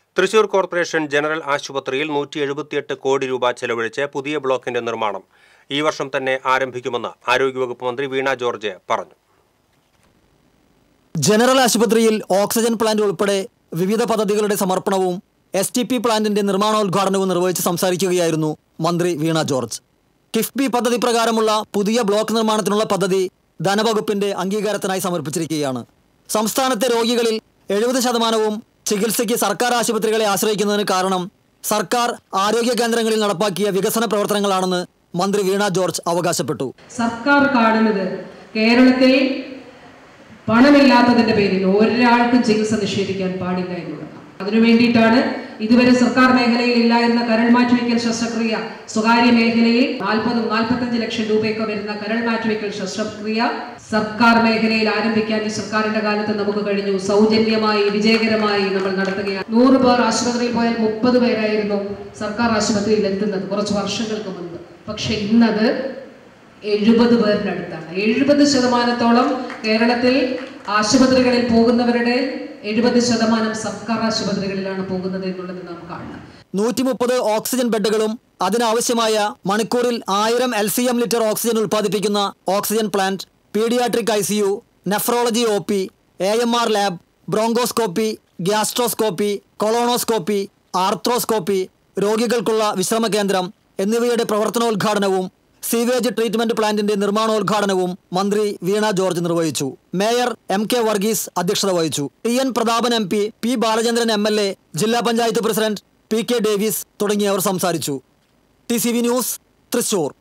Thrissur corporation general ആശുപത്രിയിൽ നൂറ്റി എഴുപത്തിയെട്ട് കോടി രൂപ ചെലവഴിച്ച് പുതിയ ബ്ലോക്കിന്റെ നിർമ്മാണം ഈ വർഷം തന്നെ ആരംഭിക്കുമെന്ന് ആരോഗ്യവകുപ്പ് മന്ത്രി വീണ ജോർജ് പറഞ്ഞു ജനറൽ ആശുപത്രിയിൽ ഓക്സിജൻ പ്ലാന്റ് ഉൾപ്പെടെ വിവിധ പദ്ധതികളുടെ സമർപ്പണവും എസ് ടി പി പ്ലാന്റിന്റെ നിർമ്മാണോദ്ഘാടനവും നിർവഹിച്ച് സംസാരിക്കുകയായിരുന്നു മന്ത്രി വീണ ജോർജ് കിഫ്ബി പദ്ധതി പ്രകാരമുള്ള പുതിയ ബ്ലോക്ക് നിർമ്മാണത്തിനുള്ള പദ്ധതി ധനവകുപ്പിന്റെ അംഗീകാരത്തിനായി സമർപ്പിച്ചിരിക്കുകയാണ് സംസ്ഥാനത്തെ രോഗികളിൽ എഴുപത് ശതമാനവും ചികിത്സയ്ക്ക് സർക്കാർ ആശുപത്രികളെ ആശ്രയിക്കുന്നതിന് കാരണം സർക്കാർ ആരോഗ്യ കേന്ദ്രങ്ങളിൽ നടപ്പാക്കിയ വികസന പ്രവർത്തനങ്ങളാണെന്ന് മന്ത്രി വീണ ജോർജ് അവകാശപ്പെട്ടു സർക്കാർ കാണുന്നത് കേരളത്തിൽ പണമില്ലാത്തതിന്റെ പേരിൽ ഒരാൾക്കും ചികിത്സ നിഷേധിക്കാൻ പാടില്ല എന്നുള്ളതാണ് അതിനു വേണ്ടിയിട്ടാണ് ഇതുവരെ സർക്കാർ മേഖലയിൽ ഇല്ലായിരുന്ന കരൾ മാറ്റിവെക്കൽ ശസ്ത്രക്രിയ സ്വകാര്യ മേഖലയിൽ നാൽപ്പതും നാൽപ്പത്തഞ്ച് ലക്ഷം രൂപയൊക്കെ വരുന്ന കരൾ മാറ്റിവെക്കൽ ശസ്ത്രക്രിയ സർക്കാർ മേഖലയിൽ ആരംഭിക്കാൻ ഈ സർക്കാരിന്റെ കാലത്ത് നമുക്ക് കഴിഞ്ഞു സൗജന്യമായി വിജയകരമായി നമ്മൾ നടത്തുകയാണ് നൂറ് പേർ ആശുപത്രിയിൽ പോയാൽ മുപ്പത് പേരായിരുന്നു സർക്കാർ ആശുപത്രിയിൽ എത്തുന്നത് കുറച്ച് വർഷങ്ങൾക്ക് മുൻപ് പക്ഷെ ഇന്നത് എഴുപത് പേരുടെ അടുത്താണ് എഴുപത് ശതമാനത്തോളം കേരളത്തിൽ ആശുപത്രികളിൽ പോകുന്നവരുടെ എഴുപത് ശതമാനം സർക്കാർ ആശുപത്രികളിലാണ് പോകുന്നത് എന്നുള്ളത് നാം കാണണം നൂറ്റി മുപ്പത് ഓക്സിജൻ ബെഡുകളും അതിനാവശ്യമായ മണിക്കൂറിൽ ആയിരം L C M litre oxygen ഉൽപ്പാദിപ്പിക്കുന്ന oxygen plant paediatric I C U nephrology O P A M R lab bronchoscopy gastroscopy colonoscopy arthroscopy രോഗികൾക്കുള്ള വിശ്രമ കേന്ദ്രം എന്നിവയുടെ പ്രവർത്തനോദ്ഘാടനവും സീവേജ് ട്രീറ്റ്മെന്റ് പ്ലാന്റിന്റെ നിർമ്മാണോദ്ഘാടനവും മന്ത്രി വീണ ജോർജ് നിർവഹിച്ചു മേയർ എം കെ വർഗീസ് അധ്യക്ഷത വഹിച്ചു T N Prathapan M P P Balachandran M L A ജില്ലാ panchayat president P K Davis തുടങ്ങിയവർ സംസാരിച്ചു T C V news Thrissur